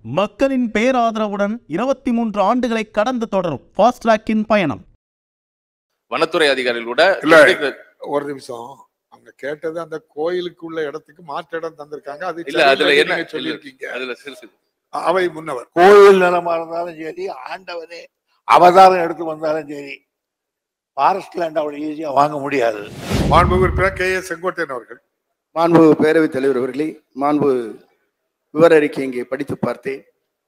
மக்களின் பேராதரவுடன் இருபத்தி மூன்று ஆண்டுகளை கடந்து தொடரும் ஃபாஸ்ட் ட்ராக்கின் பயணம் வனத்துறை அதிகாரிகள் கூட இல்ல. இந்த- ஒரு நிமிஷம் அவங்க கேட்டது அந்த கோயிலுக்கு உள்ள இடத்துக்கு மாற்று இடம் தந்திருக்காங்க அது இல்ல சரியில்லைன்னு அதுல என்ன நீங்க சொல்லியிருக்கீங்க அதுல சிறு சிறு அவை முன்னவர் கோயில் நிலமா இருந்தாலும் சரி ஆண்டவனே அவதாரம் எடுத்து வந்தாலும் சரி ஃபாரஸ்ட் லேண்ட் அவ்வளவு ஈஸியா வாங்க முடியாது மாண்பு உறுப்பினர் கே எஸ் செங்கோட்டையன் அவர்கள் மாண்பு பேரவைத் தலைவர் அவர்களே மாண்பு விவர அறிக்கை இங்கே படித்து பார்த்தேன்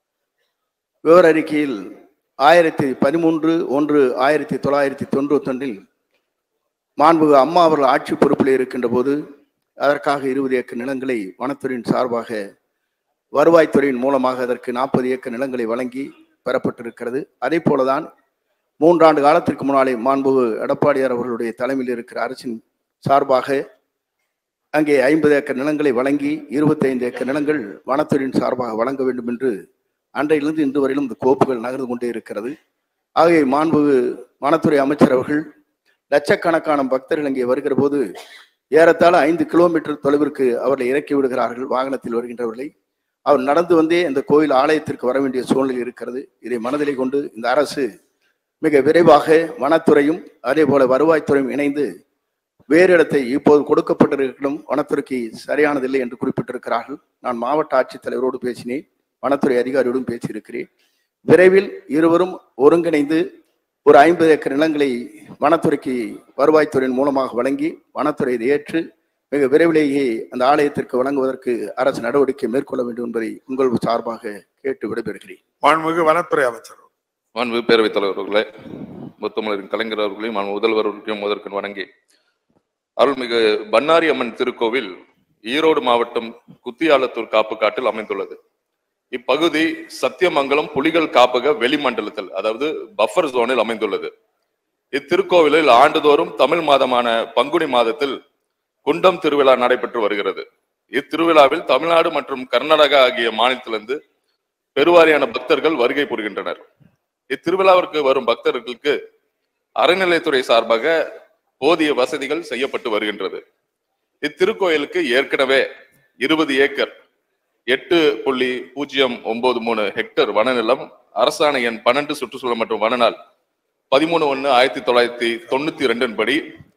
விவர அறிக்கையில் ஆயிரத்தி பதிமூன்று ஒன்று ஆயிரத்தி தொள்ளாயிரத்தி தொண்ணூத்தொன்றில் மாண்பு அம்மா அவர்கள் ஆட்சி பொறுப்பில் இருக்கின்ற போது அதற்காக இருபது ஏக்கர் நிலங்களை வனத்துறையின் சார்பாக வருவாய்த்துறையின் மூலமாக அதற்கு நாற்பது ஏக்கர் நிலங்களை வழங்கி பெறப்பட்டிருக்கிறது அதே போலதான் மூன்றாண்டு காலத்திற்கு முன்னாலே மாண்பு எடப்பாடியார் அவர்களுடைய தலைமையில் இருக்கிற அரசின் சார்பாக அங்கே ஐம்பது ஏக்கர் நிலங்களை வழங்கி இருபத்தைந்து ஏக்கர் நிலங்கள் வனத்துறையின் சார்பாக வழங்க வேண்டும் என்று அன்றையிலிருந்து இன்று வரையிலும் இந்த கோப்புகள் நகர்ந்து கொண்டே இருக்கிறது ஆகவே மாண்பு வனத்துறை அமைச்சர் அவர்கள் லட்சக்கணக்கான பக்தர்கள் இங்கே வருகிற போது ஏறத்தாழ ஐந்து கிலோமீட்டர் தொலைவிற்கு அவர்களை இறக்கி விடுகிறார்கள் வாகனத்தில் வருகின்றவர்களை அவர் நடந்து வந்தே இந்த கோயில் ஆலயத்திற்கு வர வேண்டிய சூழ்நிலை இருக்கிறது இதை மனதிலே கொண்டு இந்த அரசு மிக விரைவாக வனத்துறையும் அதே போல வருவாய்த்துறையும் இணைந்து வேறு இடத்தை இப்போது கொடுக்கப்பட்டிருக்கும் வனத்துறைக்கு சரியானதில்லை என்று குறிப்பிட்டிருக்கிறார்கள் நான் மாவட்ட ஆட்சித்தலைவரோடு பேசினேன் வனத்துறை அதிகாரியோடும் பேசியிருக்கிறேன் விரைவில் இருவரும் ஒருங்கிணைந்து ஒரு ஐம்பது ஏக்கர் நிலங்களை வனத்துறைக்கு வருவாய்த்துறையின் மூலமாக வழங்கி வனத்துறை இதை ஏற்று மிக விரைவிலேயே அந்த ஆலயத்திற்கு வழங்குவதற்கு அரசு நடவடிக்கை மேற்கொள்ள வேண்டும் என்பதை உங்கள் சார்பாக கேட்டு விடைபெறுகிறேன் மாண்புமிகு வனத்துறை அமைச்சர் மாண்பு பேரவைத் தலைவர் அவர்களே முத்தமிழரின் கலைஞர் அவர்களையும் மாண்பு முதல்வர் அவர்களையும் முதற்கண் வணங்கி அருள்மிகு பன்னாரி அம்மன் திருக்கோவில் ஈரோடு மாவட்டம் குத்தியாலத்தூர் காப்பு காட்டில் அமைந்துள்ளது இப்பகுதி சத்தியமங்கலம் புலிகள் காப்பக வெளிமண்டலத்தில் அதாவது பஃபர் ஜோனில் அமைந்துள்ளது இத்திருக்கோவிலில் ஆண்டுதோறும் தமிழ் மாதமான பங்குனி மாதத்தில் குண்டம் திருவிழா நடைபெற்று வருகிறது இத்திருவிழாவில் தமிழ்நாடு மற்றும் கர்நாடகா ஆகிய மாநிலத்திலிருந்து பெருவாரியான பக்தர்கள் வருகை புரிகின்றனர் இத்திருவிழாவிற்கு வரும் பக்தர்களுக்கு அறநிலையத்துறை சார்பாக போதிய வசதிகள் செய்யப்பட்டு வருகின்றது இத்திருக்கோயிலுக்கு ஏற்கனவே இருபது ஏக்கர் எட்டு புள்ளி பூஜ்ஜியம் ஒன்பது மூணு ஹெக்டர் வனநிலம் அரசாணை எண் பன்னெண்டு சுற்றுச்சூழல் மற்றும் வனநாள் பதிமூணு ஒன்று ஆயிரத்தி தொள்ளாயிரத்தி தொண்ணூத்தி ரெண்டின் படி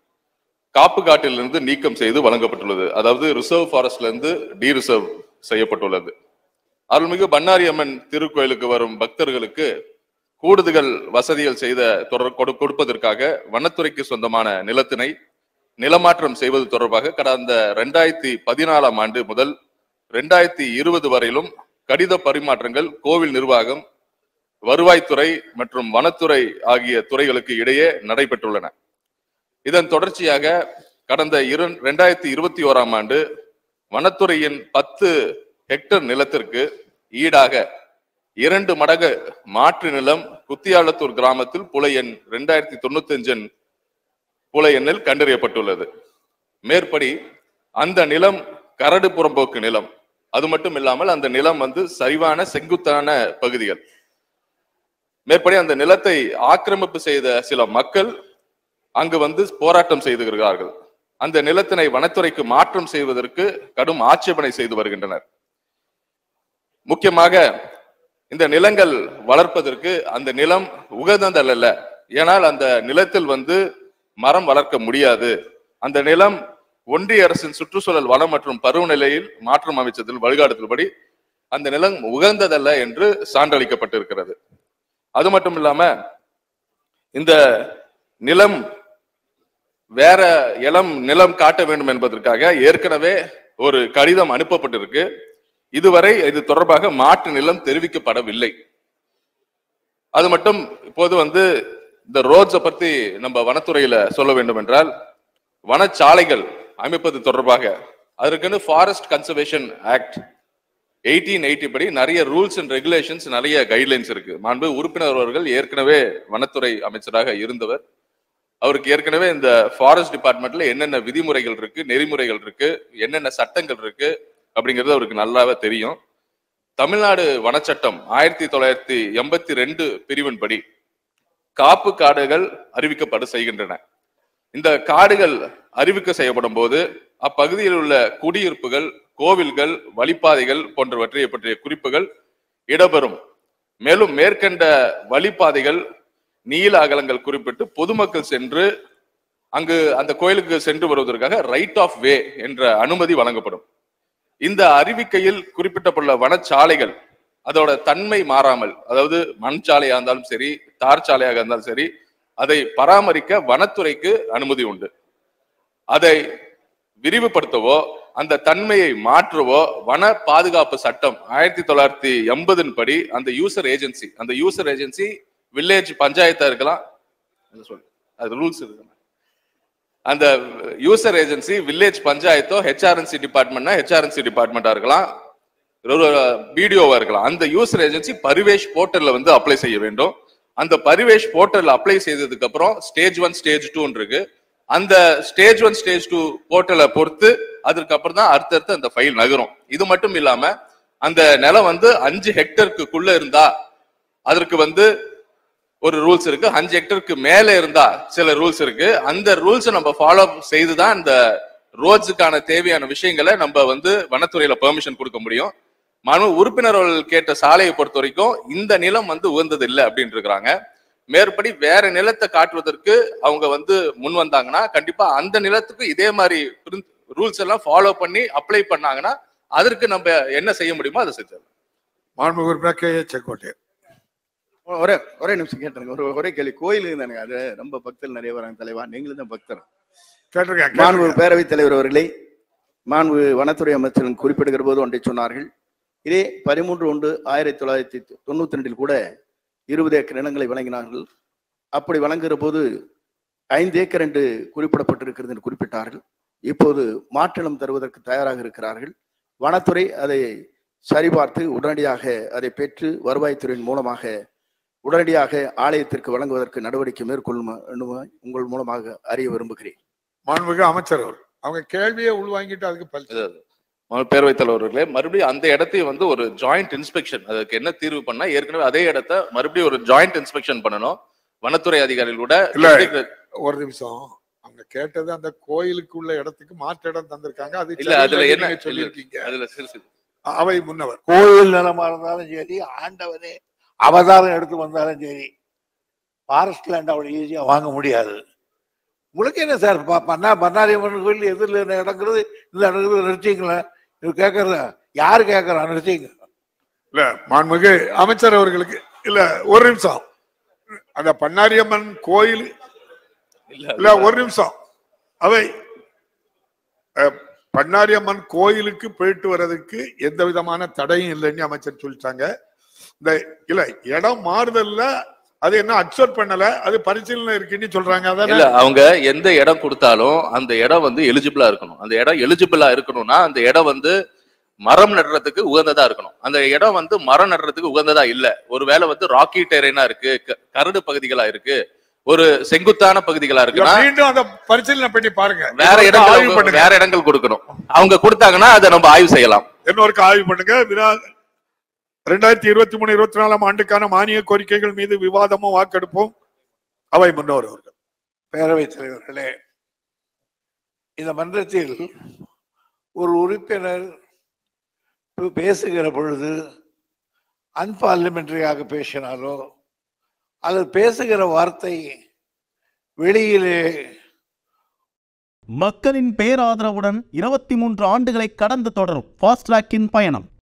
காப்பு காட்டிலிருந்து நீக்கம் செய்து வழங்கப்பட்டுள்ளது அதாவது ரிசர்வ் ஃபாரஸ்ட்ல இருந்து டி ரிசர்வ் செய்யப்பட்டுள்ளது அருள்மிகு பன்னாரி அம்மன் திருக்கோயிலுக்கு வரும் பக்தர்களுக்கு கூடுதல் வசதிகள் செய்த தொடர் கொடு- கொடுப்பதற்காக வனத்துறைக்கு சொந்தமான நிலத்தினை நிலமாற்றம் செய்வது தொடர்பாக கடந்த ரெண்டாயிரத்தி பதினாலாம் ஆண்டு முதல் ரெண்டாயிரத்தி இருபது வரையிலும் கடித பரிமாற்றங்கள் கோவில் நிர்வாகம் வருவாய்த்துறை மற்றும் வனத்துறை ஆகிய துறைகளுக்கு இடையே நடைபெற்றுள்ளன இதன் தொடர்ச்சியாக கடந்த இரு ரெண்டாயிரத்தி இருபத்தி ஓராம் ஆண்டு வனத்துறையின் பத்து ஹெக்டர் நிலத்திற்கு ஈடாக இரண்டு மடங்கு மாற்று நிலம் குத்தியாலத்தூர் கிராமத்தில் புலை எண் ரெண்டாயிரத்தி தொண்ணூத்தி அஞ்சன் புலை எண்ணில் கண்டறியப்பட்டுள்ளது மேற்படி அந்த நிலம் கரடு புறம்போக்கு நிலம் அது மட்டும் இல்லாமல் அந்த நிலம் வந்து சரிவான செங்குத்தான பகுதிகள் மேற்படி அந்த நிலத்தை ஆக்கிரமிப்பு செய்த சில மக்கள் அங்கு வந்து போராட்டம் செய்திருக்கிறார்கள் அந்த நிலத்தினை வனத்துறைக்கு மாற்றம் செய்வதற்கு கடும் ஆட்சேபனை செய்து வருகின்றனர் முக்கியமாக இந்த நிலங்கள் வளர்ப்பதற்கு அந்த நிலம் உகந்ததல்ல ஏனால் அந்த நிலத்தில் வந்து மரம் வளர்க்க முடியாது அந்த நிலம் ஒன்றிய அரசின் சுற்றுச்சூழல் வனம் மற்றும் பருவநிலையில் மாற்றம் அமைச்சதில் வழிகாட்டுதல்படி அந்த நிலம் உகந்ததல்ல என்று சான்றளிக்கப்பட்டிருக்கிறது அது மட்டும் இல்லாம இந்த நிலம் வேற இளம் நிலம் காட்ட வேண்டும் என்பதற்காக ஏற்கனவே ஒரு கடிதம் அனுப்பப்பட்டிருக்கு இதுவரை இது தொடர்பாக மாற்று நிலம் தெரிவிக்கப்படவில்லை அது மட்டும் இப்போது வந்து இந்த ரோட்ஸை பத்தி நம்ம வனத்துறையில சொல்ல வேண்டும் என்றால் வனச்சாலைகள் அமைப்பது தொடர்பாக அதற்குன்னு forest conservation act eighteen eighty படி நிறைய ரூல்ஸ் அண்ட் ரெகுலேஷன்ஸ் நிறைய கைட்லைன்ஸ் இருக்கு மாண்பு உறுப்பினர் அவர்கள் ஏற்கனவே வனத்துறை அமைச்சராக இருந்தவர் அவருக்கு ஏற்கனவே இந்த ஃபாரஸ்ட் டிபார்ட்மெண்ட்ல என்னென்ன விதிமுறைகள் இருக்கு நெறிமுறைகள் இருக்கு என்னென்ன சட்டங்கள் இருக்கு அப்படிங்கிறது அவருக்கு நல்லாவே தெரியும் தமிழ்நாடு வனச்சட்டம் ஆயிரத்தி தொள்ளாயிரத்தி எண்பத்தி ரெண்டு பிரிவின்படி காப்பு காடுகள் அறிவிக்கப்பட செய்கின்றன இந்த காடுகள் அறிவிக்க செய்யப்படும் போது அப்பகுதியில் உள்ள குடியிருப்புகள் கோவில்கள் வழிப்பாதைகள் போன்றவற்றை பற்றிய குறிப்புகள் இடம்பெறும் மேலும் மேற்கண்ட வழிப்பாதைகள் நீள அகலங்கள் குறிப்பிட்டு பொதுமக்கள் சென்று அங்கு அந்த கோயிலுக்கு சென்று வருவதற்காக ரைட் ஆஃப் வே என்ற அனுமதி வழங்கப்படும் இந்த அறிவிக்கையில் குறிப்பிட்டப்பட்டுள்ள வனச்சாலைகள் அதோட தன்மை மாறாமல் அதாவது மண் சாலையா இருந்தாலும் சரி தார் சாலையாக இருந்தாலும் சரி அதை பராமரிக்க வனத்துறைக்கு அனுமதி உண்டு அதை விரிவுபடுத்தவோ அந்த தன்மையை மாற்றவோ வன பாதுகாப்பு சட்டம் ஆயிரத்தி தொள்ளாயிரத்தி எண்பதின் படி அந்த யூசர் ஏஜென்சி அந்த யூசர் ஏஜென்சி வில்லேஜ் பஞ்சாயத்தா இருக்கலாம் என்ன சொல்றது? அது ரூல்ஸ் இருக்கு அந்த யூசர் ஏஜென்சி வில்லேஜ் பஞ்சாயத்தோ ஹெச்ஆர்என்சி டிபார்ட்மெண்ட்னா ஹெச்ஆர்என்சி டிபார்ட்மெண்டா இருக்கலாம் பிடிஓவா இருக்கலாம் அந்த யூசர் ஏஜென்சி பரிவேஷ் போர்ட்டல்ல வந்து அப்ளை செய்ய வேண்டும் அந்த பரிவேஷ் போர்ட்டல் அப்ளை செய்ததுக்கு அப்புறம் ஸ்டேஜ் ஒன் ஸ்டேஜ் டூ இருக்கு அந்த ஸ்டேஜ் ஒன் ஸ்டேஜ் டூ போர்ட்டலை பொறுத்து அதற்கு அப்புறம் தான் அடுத்தடுத்து அந்த ஃபைல் நகரும் இது மட்டும் இல்லாம அந்த நிலம் வந்து அஞ்சு ஹெக்டருக்குள்ள இருந்தா அதற்கு வந்து ஒரு ரூல்ஸ் இருக்கு அஞ்சு ஹெக்டருக்கு மேல இருந்தா சில ரூல்ஸ் இருக்கு அந்த ரூல்ஸ் நம்ம ஃபாலோ செய்துதான் இந்த ரோட்ஸுக்கான தேவையான விஷயங்களை நம்ம வந்து வனத்துறையில பெர்மிஷன் கொடுக்க முடியும் மனு உறுப்பினர்கள் கேட்ட சாலையை பொறுத்த வரைக்கும் இந்த நிலம் வந்து உகந்தது இல்லை அப்படின்னு இருக்கிறாங்க மேற்படி வேற நிலத்தை காட்டுவதற்கு அவங்க வந்து முன் வந்தாங்கன்னா கண்டிப்பா அந்த நிலத்துக்கு இதே மாதிரி ரூல்ஸ் எல்லாம் ஃபாலோ பண்ணி அப்ளை பண்ணாங்கன்னா அதற்கு நம்ம என்ன செய்ய முடியுமோ அதை செஞ்சிடலாம் மாண்பு உறுப்பினர் கே ஏ செங்கோட்டையன் ஒரே ஒரே நிமிஷம் கேட்டுருங்க ஒரு ஒரே கேள்வி கோயிலுக்கு தானுங்க அது ரொம்ப பக்தர்கள் நிறைய வராங்க தலைவா நீங்களும் தான் பக்தர் கேட்டிருக்கேன் மாண்பு கேட்டிருக்கேன். பேரவைத் தலைவர் அவர்களே மாண்பு வனத்துறை அமைச்சர் குறிப்பிடுகிற போது ஒன்றை சொன்னார்கள் இதே பதிமூன்று ஒன்று ஆயிரத்தி தொள்ளாயிரத்தி தொண்ணூத்தி ரெண்டில் கூட இருபது ஏக்கர் நிலங்களை வழங்கினார்கள் அப்படி வழங்குகிற போது ஐந்து ஏக்கர் என்று குறிப்பிடப்பட்டிருக்கிறது என்று குறிப்பிட்டார்கள் இப்போது மாற்றிடம் தருவதற்கு தயாராக இருக்கிறார்கள் வனத்துறை அதை சரிபார்த்து உடனடியாக அதை பெற்று வருவாய்த்துறையின் மூலமாக உடனடியாக ஆலயத்திற்கு வழங்குவதற்கு நடவடிக்கை மேற்கொள்ளும் உங்கள் மூலமாக அறிய விரும்புகிறேன் மாண்புமிகு அமைச்சர் அவர் அவங்க கேள்வியை உள்வாங்கிட்டு அதுக்கு பரிசு இது- மாண்பு பேரவைத் தலைவர்களே மறுபடியும் அந்த இடத்தையும் வந்து ஒரு ஜாயிண்ட் இன்ஸ்பெக்ஷன் அதுக்கு என்ன தீர்வு பண்ணா ஏற்கனவே அதே இடத்த மறுபடியும் ஒரு ஜாயிண்ட் இன்ஸ்பெக்ஷன் பண்ணணும் வனத்துறை அதிகாரிகள் கூட இல்ல. எப்படி- ஒரு நிமிஷம் அவங்க கேட்டது அந்த கோயிலுக்கு உள்ள இடத்துக்கு மாற்று இடம் தந்திருக்காங்க அது இல்ல அதுல சரியில்லைன்னு என்ன நீங்க சொல்லியிருக்கீங்க அதுல சிறு சிறு அவை முன்னவர் கோயில் நிலமா இருந்தாலும் சரி ஆண்டவனே அவதாரம் எடுத்து வந்தாலும் சரி ஃபாரஸ்ட் லேண்ட் அவ்வளவு ஈஸியா வாங்க முடியாது உங்களுக்கு என்ன சார் ப- பண்ணா பண்ணாரியம்மன் கோயில் எதிரில் நடக்கிறது இந்த இடத்துல நிறுத்திங்களேன் இது கேட்கறத யாரு கேட்கறா நிறுத்திங்க இல்ல மாண்புமிகு அமைச்சர் அவர்களுக்கு இல்ல ஒரு நிமிஷம் அந்த பண்ணாரியம்மன் கோயில் இல்ல இல்ல ஒரு நிமிஷம் அவை அஹ், பண்ணாரியம்மன் கோயிலுக்கு போயிட்டு வர்றதுக்கு எந்த விதமான தடையும் இல்லைன்னு அமைச்சர் சொல்லிட்டாங்க இந்த இல்ல இடம் மாறுதல்ல அது என்ன அக்செப்ட் பண்ணல அது பரிசீலனை இருக்குன்னு சொல்றாங்க அதானே இல்ல அவங்க எந்த இடம் கொடுத்தாலும் அந்த இடம் வந்து எலிஜிபிளா இருக்கணும் அந்த இடம் எலிஜிபிளா இருக்கணும்னா அந்த இடம் வந்து மரம் நடுறதுக்கு உகந்ததா இருக்கணும் அந்த இடம் வந்து மரம் நடுறதுக்கு உகந்ததா இல்ல ஒருவேளை வந்து ராக்கி டெரைனா இருக்கு க- கரடு பகுதிகளா இருக்கு ஒரு செங்குத்தான பகுதிகளா இல்ல, இருக்குன்னா மீண்டும் அந்த பரிசீலனை பண்ணி பாருங்க வேற இன்னொருக்கா இடங்கள் ஆய்வு அவங்க- பண்ணுங்க வேற இடங்கள் கொடுக்கணும் அவங்க கொடுத்தாங்கன்னா அதை நம்ம ஆய்வு செய்யலாம் இன்னொருக்கு ஆய்வு பண்ணுங்க வினா- ரெண்டாயிரத்தி இருபத்தி மூணு இருபத்தி நாலாம் ஆண்டுக்கான மானிய கோரிக்கைகள் மீது விவாதமும் வாக்கெடுப்போம் அவை முன்னோர் அவர்கள் பேரவைத் தலைவர்களே இந்த மன்றத்தில் ஒரு உறுப்பினர் பே- பேசுகிற பொழுது அன்பார்லிமெண்டரியாக பேசினாலோ அல்லது பேசுகிற வார்த்தை வெளியிலே மக்களின் பேராதரவுடன் இருபத்தி மூன்று ஆண்டுகளை கடந்து தொடரும் ஃபாஸ்ட் ட்ராக்கின் பயணம்